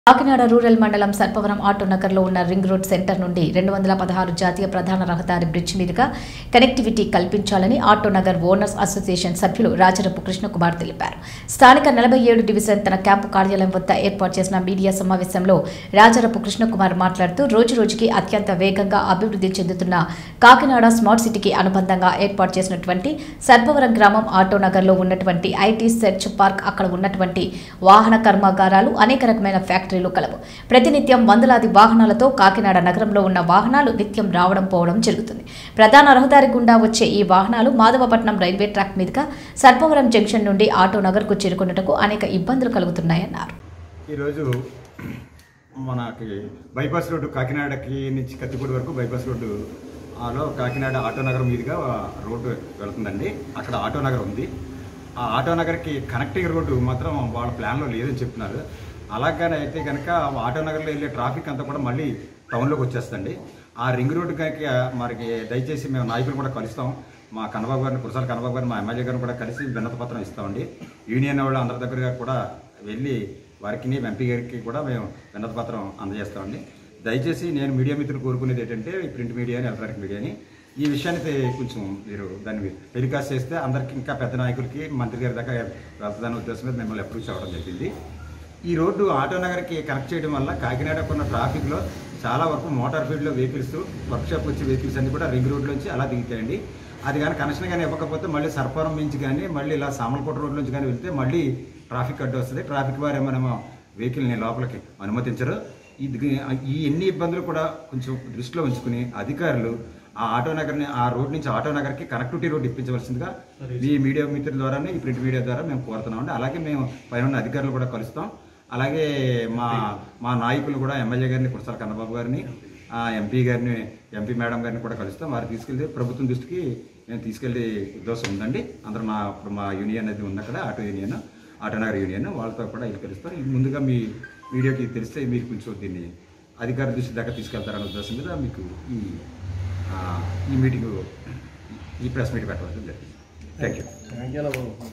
Kakinada rural మండలం Sarpavaram auto నగర్లో ఉన్న రింగ్ రోడ్ సెంటర్ నుండి రెండు వందల పదహారు జాతీయ ప్రధాన రహదారి బ్రిడ్జ్ మీదుగా కనెక్టివిటీ కల్పించాలని ఆటో నగర్ ఓనర్స్ అసోసియేషన్ సభ్యులు రాజరపు కృష్ణకుమార్ తెలిపారు స్థానిక నలభై ఏడు డివిజన్ తన క్యాంపు కార్యాలయం వద్ద ఏర్పాటు చేసిన మీడియా సమావేశంలో రాజరపు కృష్ణకుమార్ మాట్లాడుతూ రోజు రోజుకి అత్యంత వేగంగా అభివృద్ధి చెందుతున్న కాకినాడ స్మార్ట్ సిటీకి అనుబంధంగా ఏర్పాటు చేసినటువంటి సర్పవరం గ్రామం ఆటో నగర్లో ఉన్నటువంటి ఐటీ సెర్చ్ పార్క్ అక్కడ ఉన్నటువంటి వాహన కర్మాగారాలు అనేక రకమైన ఫ్యాక్టరీలు కలవు ప్రతినిత్యం వందలాది వాహనాలతో కాకినాడ నగరంలో ఉన్న వాహనాలు నిత్యం రావడం పోవడం జరుగుతుంది ప్రధాన రహదారి గుండా వచ్చే ఈ వాహనాలు మాధవపట్నం రైల్వే ట్రాక్ మీదుగా సర్పవరం జంక్షన్ నుండి ఆటో నగర్కు చేరుకున్నటకు అనేక ఇబ్బందులు కలుగుతున్నాయన్నారు ఈరోజు మనకి బైపాస్ రోడ్డు కాకినాడకి నుంచి కత్తిపూడి వరకు బైపాస్ రోడ్డు ఆలో కాకినాడ ఆటో నగర్ మీదుగా రోడ్డు వెళ్తుందండి అక్కడ ఆటో నగర్ ఉంది ఆ ఆటో నగర్కి కనెక్టింగ్ రోడ్డు మాత్రం వాళ్ళ ప్లాన్లో లేదని చెప్తున్నారు అలాగనే అయితే కనుక ఆటో నగర్లో వెళ్ళే ట్రాఫిక్ అంతా కూడా మళ్ళీ టౌన్లోకి వచ్చేస్తుంది ఆ రింగ్ రోడ్డు కనుక మనకి దయచేసి మేము నాయకులు కూడా కలుస్తాం మా కన్నబాబు గారిని కురసాల కన్నబాబు గారిని మా ఎమ్మెల్యే గారిని కూడా కలిసి విన్నత పత్రం ఇస్తామండి యూనియన్ వాళ్ళు అందరి దగ్గరగా కూడా వెళ్ళి వారికి ఎంపీ గారికి కూడా మేము విన్నత పత్రం అందజేస్తామండి దయచేసి నేను మీడియా మిత్రులు కోరుకునేది ఏంటంటే ఈ ప్రింట్ మీడియాని ఎలక్ట్రానిక్ మీడియాని ఈ విషయానికి కొంచెం మీరు దాన్ని టెలికాస్ట్ చేస్తే అందరికీ ఇంకా పెద్ద నాయకులకి మంత్రి గారి దాకా వెళ్తుందనే ఉద్దేశం మీద మిమ్మల్ని అప్రూవ్ అవ్వడం జరిగింది ఈ రోడ్డు ఆటో నగర్కి కనెక్ట్ చేయడం వల్ల కాకినాడకు ఉన్న ట్రాఫిక్లో చాలా వరకు మోటార్ ఫీల్డ్లో వెహికల్స్ వర్క్షాప్ వచ్చే వెహికల్స్ అన్ని కూడా రింగ్ రోడ్లోంచి అలా దిగుతాయండి అది కానీ కనెక్షన్ కానీ ఇవ్వకపోతే మళ్ళీ సర్పవరం నుంచి కానీ మళ్ళీ ఇలా సామలకోట రోడ్ నుంచి కానీ వెళ్తే మళ్ళీ ట్రాఫిక్ అడ్డు వస్తుంది ట్రాఫిక్ వారు ఏమైనా వెహికల్ని లోపలికి అనుమతించరు ఇది ఈ ఎన్ని ఇబ్బందులు కూడా కొంచెం దృష్టిలో ఉంచుకుని అధికారులు ఆ ఆటో నగర్ని ఆ రోడ్ నుంచి ఆటో నగర్కి కనెక్టివిటీ రోడ్ ఇప్పించవలసిందిగా ఈ మీడియా మిత్రుల ద్వారానే ఈ ప్రింట్ మీడియా ద్వారా మేము కోరుతున్నామండి అలాగే మేము పైన ఉన్న అధికారులు కూడా కలుస్తాం అలాగే మా మా నాయకులు కూడా ఎమ్మెల్యే గారిని కురసాల కన్నబాబు గారిని ఆ ఎంపీ గారిని ఎంపీ మేడం గారిని కూడా కలుస్తాం వారు తీసుకెళ్తే ప్రభుత్వం దృష్టికి మేము తీసుకెళ్లే ఉద్దేశం ఉందండి అందరూ మా ఇప్పుడు మా యూనియన్ అనేది ఉంది అక్కడ ఆటో యూనియన్ ఆటోనగర్ యూనియన్ వాళ్ళతో కూడా ఇది కలుస్తాం ఇది ముందుగా మీ వీడియోకి తెలిస్తే మీరు కొంచెం దీన్ని అధికార దృష్టి దాకా తీసుకెళ్తారనే ఉద్దేశం మీద మీకు ఈ ఆ, ఈ మీటింగ్ ఈ ప్రెస్ మీట్ పెట్టవలసి జరిగింది థ్యాంక్ యూ